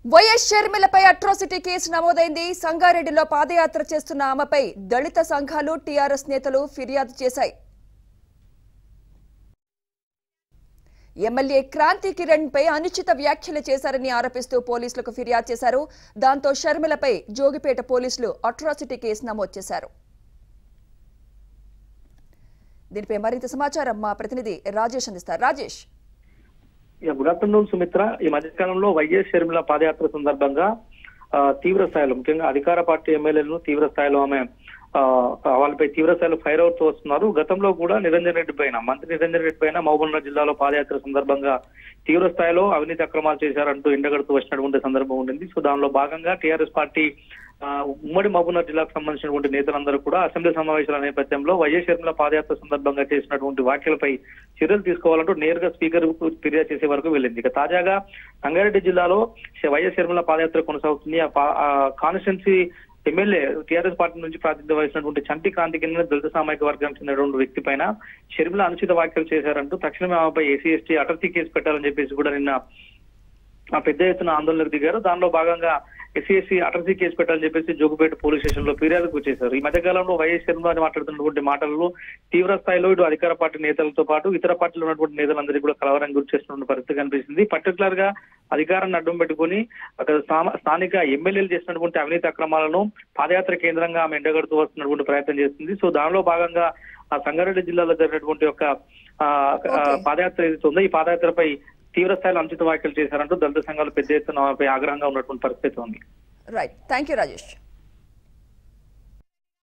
YS షర్మిలపై atrocity case నమోదైంది సంగారెడ్డిలో పాదయాత్ర చేస్తున్న ఆమెపై దళిత సంఘాలు టీఆర్ఎస్ నేతలు ఫిర్యాదు చేశాయి ఎమ్మెల్యే క్రాంతి కిరణ్ పై అనుచిత వ్యాఖ్యలు చేశారని ఆరోపిస్తూ పోలీసులకు ఫిర్యాదు చేశారు దాంతో షర్మిలపై జోగిపేట పోలీసులు అట్రాసిటీ కేసు నమోదు చేశారు దీనిపై మరింత సమాచారం మా ప్రతినిధి రాజేష్ అందిస్తారు Rajesh yeah, good afternoon Sumitra ఈ మధ్యకాలంలో వైఎస్ షర్మిల పాదయాత్ర సందర్భంగా ఆ, తీవ్ర స్థాయిలో ముఖ్యంగా అధికార పార్టీ ఎమ్మెల్యేలను తీవ్ర స్థాయిలో ఆమె ఆ, వాళ్ళపై తీవ్ర స్థాయిలో ఫైర్ అవుతూ వస్తున్నారు గతంలో కూడా నిరంజన్ రెడ్డి పైన మంత్రి నిరంజన్ రెడ్డి పైన మహబూబ్నగర్ జిల్లాలో పాదయాత్ర సందర్భంగా తీవ్ర స్థాయిలో అవినీతి అక్రమాలు చేశారంటూ ఎండగడుతూ వచ్చినటువంటి సందర్భం ఉండింది సో దానిలో భాగంగా టీఆర్ఎస్ పార్టీ ఆ, ఉమ్మడి మహబూబ్నగర్ జిల్లాకు సంబంధించినటువంటి నేతలందరూ కూడా అసెంబ్లీ సమావేశాల నేపథ్యంలో వైఎస్ షర్మిల పాదయాత్ర సందర్భంగా చేసినటువంటి వ్యాఖ్యలపై చర్యలు తీసుకోవాలంటూ నేరుగా స్పీకర్ కు ఫిర్యాదు చేసే వరకు వెళ్ళింది ఇక తాజాగా సంగారెడ్డి జిల్లాలో శ- వైఎస్ షర్మిల పాదయాత్ర కొనసాగుతుంది ఆ పా- ఆ కాన్స్టిట్యున్సీ ఎమ్మెల్యే టీఆర్ఎస్ పార్టీ నుంచి ప్రాతినిధ్యం వహించినటువంటి చంటి క్రాంతి కింద దళిత సామాజిక వర్గానికి చెందినటువంటి వ్యక్తి పైన షర్మిల అనుచిత వ్యాఖ్యలు చేశారంటూ తక్షణమే ఆమెపై ఎస్సీ ఎస్టీ అటర్సీ కేసు పెట్టాలని చెప్పేసి కూడా నిన్న ఆ పెద్ద ఎత్తున ఆందోళనకు దిగారు దానిలో భాగంగా ఎస్సీ ఎస్సీ అటర్సీ కేసు పెట్టాలని చెప్పేసి జోగుపేట పోలీస్ స్టేషన్ లో ఫిర్యాదుకు వచ్చేశారు ఈ మధ్య కాలంలో వైఎస్ శర్మ అని మాట్లాడుతున్నటువంటి మాటలలో తీవ్ర స్థాయిలో ఇటు అధికార పార్టీ నేతలతో పాటు ఇతర పార్టీలో ఉన్నటువంటి నేతలందరికీ కూడా కలవరం గురి చేస్తున్న పరిస్థితి కనిపిస్తుంది పర్టికులర్ గా అధికారాన్ని అడ్డం పెట్టుకుని అక్కడ స్థామ- స్థానిక ఎమ్మెల్యేలు చేసినటువంటి అవినీతి అక్రమాలను పాదయాత్ర కేంద్రంగా ఆమె ఎండగడుతూ వస్తున్నటువంటి ప్రయత్నం చేస్తుంది సో దానిలో భాగంగా ఆ సంగారెడ్డి జిల్లాలో జరిగినటువంటి ఒక ఆ, ఆ, Okay. పాదయాత్ర ఏదైతే ఉందో ఈ పాదయాత్రపై తీవ్ర స్థాయిలో అనుచిత వ్యాఖ్యలు చేశారంటూ దళిత సంఘాలు పెద్ద ఎత్తున ఆమెపై ఆగ్రహంగా ఉన్నటువంటి పరిస్థితి ఉంది రైట్ థ్యాంక్ యూ రాజేష్